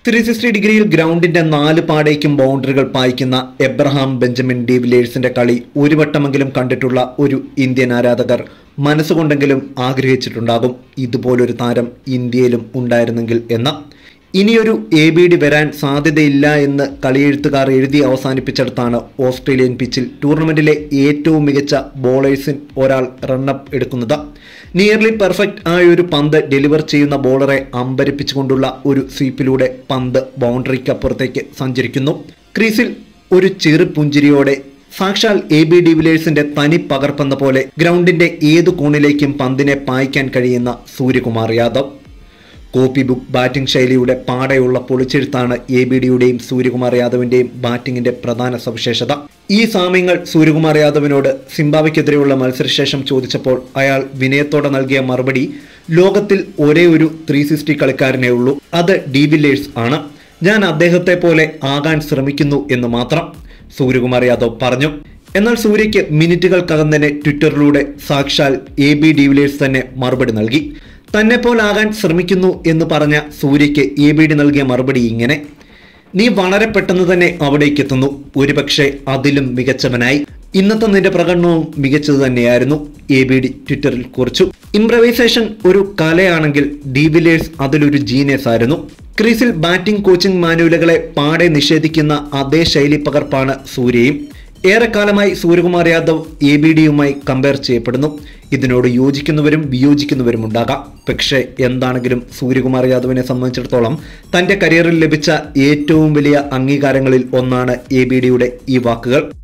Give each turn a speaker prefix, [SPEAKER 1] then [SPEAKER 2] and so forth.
[SPEAKER 1] three sixty ഡിഗ്രിയിൽ ഗ്രൗണ്ടിന്റെ നാല് പാടേക്കും ബൗണ്ടറികൾ പായിക്കുന്ന Abraham Benjamin ഡിവിലിയേഴ്സിന്റെ കളി ഒരു വട്ടമെങ്കിലും കണ്ടിട്ടുള്ള ഒരു ഇന്ത്യൻ ആരാധകർ മനസ്സുകൊണ്ടെങ്കിലും ആഗ്രഹിച്ചിട്ടുണ്ടാകും ഇതുപോലൊരു താരം ഇന്ത്യയിലും ഉണ്ടായിരുന്നെങ്കിൽ എന്ന ഇനിയൊരു എ ബി ഡി വരാൻ സാധ്യതയില്ല എന്ന് കളിയെഴുത്തുകാർ എഴുതി അവസാനിപ്പിച്ചെടുത്താണ് ഓസ്ട്രേലിയൻ പിച്ചിൽ ടൂർണമെന്റിലെ ഏറ്റവും മികച്ച ബോളേഴ്സിൻ ഒരാൾ റണ്ണപ്പ് എടുക്കുന്നത് നിയർലി പെർഫെക്റ്റ് ആയ ഒരു പന്ത് ഡെലിവർ ചെയ്യുന്ന ബോളറെ അമ്പരിപ്പിച്ചുകൊണ്ടുള്ള ഒരു സ്വീപ്പിലൂടെ പന്ത് ബൗണ്ടറിക്കപ്പുറത്തേക്ക് സഞ്ചരിക്കുന്നു ക്രീസിൽ ഒരു ചെറു പുഞ്ചിരിയോടെ സാക്ഷാൽ എ ബി ഡിവിലേഴ്സിന്റെ തനി പകർപ്പെന്ന പോലെ ഗ്രൗണ്ടിന്റെ ഏതു കോണിലേക്കും പന്തിനെ പായിക്കാൻ കഴിയുന്ന Suryakumar Yadav copybook batting ശൈലിയുടെ പാടെയുള്ള പൊളിച്ചെഴുത്താണ് എ ബി ഡിയുടെയും സൂര്യകുമാർ യാദവിന്റെയും ബാറ്റിംഗിന്റെ പ്രധാന സവിശേഷത ഈ സാമ്യങ്ങൾ സൂര്യകുമാർ യാദവിനോട് സിംബാബ്വെക്കെതിരെയുള്ള മത്സരശേഷം ചോദിച്ചപ്പോൾ അയാൾ വിനയത്തോടെ നൽകിയ മറുപടി ലോകത്തിൽ ഒരേ ഒരു ത്രീ സിക്സ്റ്റി കളിക്കാരനേ ഉള്ളൂ അത് ഡിവില്ലേഴ്സ് ആണ് ഞാൻ അദ്ദേഹത്തെ പോലെ ആകാൻ ശ്രമിക്കുന്നു എന്ന് മാത്രം സൂര്യകുമാർ യാദവ് പറഞ്ഞു എന്നാൽ സൂര്യയ്ക്ക് മിനിറ്റുകൾക്കകം തന്നെ ട്വിറ്ററിലൂടെ സാക്ഷാൽ എ ബി ഡിവിലേഴ്സ് തന്നെ മറുപടി നൽകി തന്നെ പോലാകാൻ ശ്രമിക്കുന്നു എന്ന് പറഞ്ഞ സൂര്യയ്ക്ക് എ ബി ഡി നൽകിയ മറുപടി ഇങ്ങനെ നീ വളരെ പെട്ടെന്ന് തന്നെ അവിടേക്ക് എത്തുന്നു ഒരുപക്ഷെ അതിലും മികച്ചവനായി ഇന്നത്തെ നിന്റെ പ്രകടനവും മികച്ചത് തന്നെയായിരുന്നു എ ബി ഡി ട്വിറ്ററിൽ കുറിച്ചു ഇംപ്രവൈസേഷൻ ഒരു കലയാണെങ്കിൽ ഡിവിലേഴ്സ് അതിലൊരു ജീനിയസ് ആയിരുന്നു ക്രീസിൽ ബാറ്റിംഗ് കോച്ചിംഗ് മാനുവലുകളെ പാടെ നിഷേധിക്കുന്ന അതേ ശൈലി പകർപ്പാണ് സൂര്യയും ഏറെക്കാലമായി സൂര്യകുമാർ യാദവ് എ ബി ഡിയുമായി കമ്പയർ ചെയ്യപ്പെടുന്നു ഇതിനോട് യോജിക്കുന്നവരും വിയോജിക്കുന്നവരും ഉണ്ടാകാം പക്ഷേ എന്താണെങ്കിലും സൂര്യകുമാർ യാദവിനെ സംബന്ധിച്ചിടത്തോളം തന്റെ കരിയറിൽ ലഭിച്ച ഏറ്റവും വലിയ അംഗീകാരങ്ങളിൽ ഒന്നാണ് എ ബി ഡിയുടെ ഈ വാക്കുകൾ